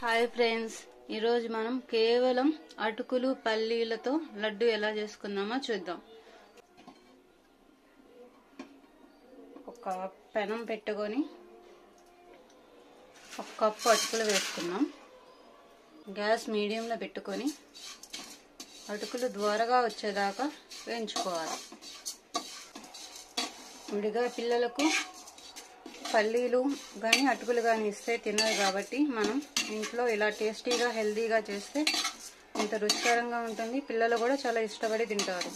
hi friends ఈరోజు మనం కేవలం అటుకులు పల్లీలతో లడ్డు ఎలా చేసుకుందామో చూద్దాం ఒక పెనం పెట్టుకొని ఒక కప్పు అటుకులు వేసుకుందాం గ్యాస్ మీడియంలో పెట్టుకొని అటుకులు ద్వారగా వచ్చేదాకా వేయించుకోవాలి విడిగా పిల్లలకు పల్లీలు కానీ అటుకులు కానీ ఇస్తే తినరు కాబట్టి మనం ఇంట్లో ఇలా టేస్టీగా హెల్తీగా చేస్తే ఇంత రుచికరంగా ఉంటుంది పిల్లలు కూడా చాలా ఇష్టపడి తింటారు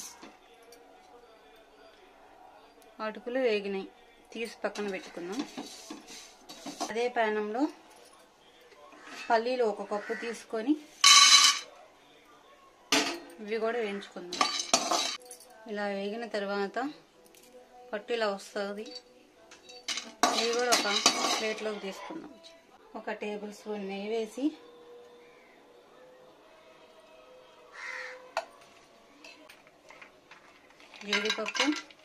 అటుకులు వేగినాయి తీసి పక్కన పెట్టుకుందాం అదే ప్యానంలో పల్లీలు ఒక కప్పు తీసుకొని ఇవి కూడా వేయించుకుందాం ఇలా వేగిన తర్వాత పట్టు ఇలా వస్తుంది ఇవి కూడా ఒక ప్లేట్లోకి తీసుకుందాం ఒక టేబుల్ స్పూన్ నెయ్యి వేసి జీడిపప్పు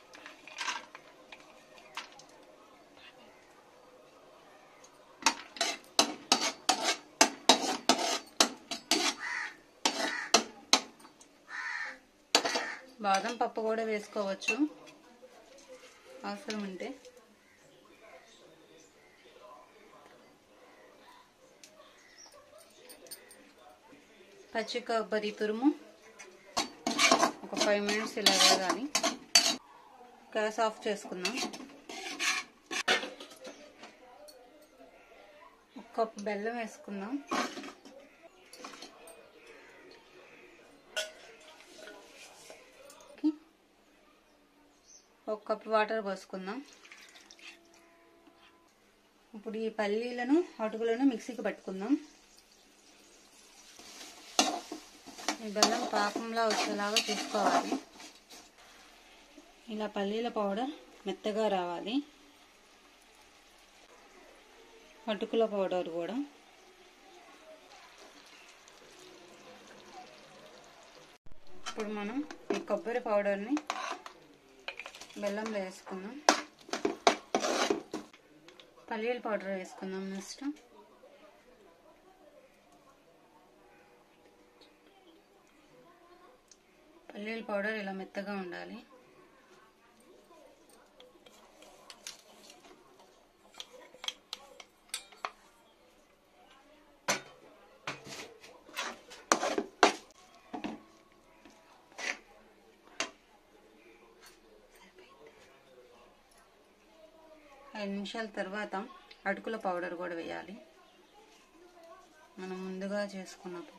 బాదం పప్పు కూడా వేసుకోవచ్చు అవసరం ఉంటే పచ్చి కొబ్బరి తురుము ఒక ఫైవ్ మినిట్స్ ఇలా వేగాలి గ్యాస్ ఆఫ్ చేసుకుందాం ఒక కప్పు బెల్లం వేసుకుందాం ఒక కప్పు వాటర్ పోసుకుందాం ఇప్పుడు ఈ పల్లీలను అటుకులను మిక్సీకి పట్టుకుందాం ఈ బెల్లం పాకంలా వచ్చేలాగా చూసుకోవాలి ఇలా పల్లీల పౌడర్ మెత్తగా రావాలి అటుకుల పౌడర్ కూడా ఇప్పుడు మనం ఈ కొబ్బరి పౌడర్ని బెల్లంలో వేసుకుందాం పల్లీల పౌడర్ వేసుకుందాం నెక్స్ట్ పల్లీల పౌడర్ ఇలా మెత్తగా ఉండాలి ఐదు నిమిషాల తర్వాత అటుకుల పౌడర్ కూడా వేయాలి మనం ముందుగా చేసుకున్నప్పుడు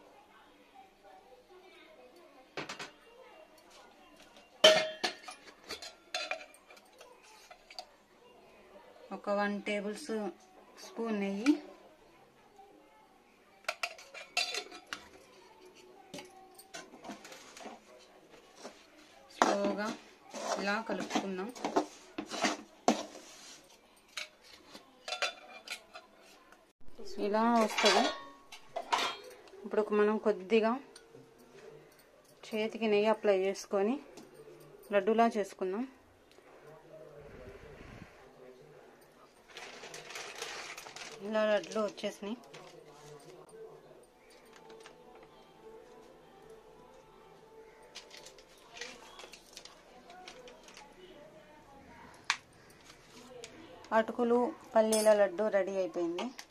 ఒక వన్ టేబుల్ స్పూన్ నెయ్యి స్లోగా ఇలా కలుపుకుందాం ఇలా వస్తుంది ఇప్పుడు మనం కొద్దిగా చేతికి నెయ్యి అప్లై చేసుకొని లడ్డూలా చేసుకుందాం ఇలా లడ్లు వచ్చేసినాయి అటుకులు పల్లీల లడ్డు రెడీ అయిపోయింది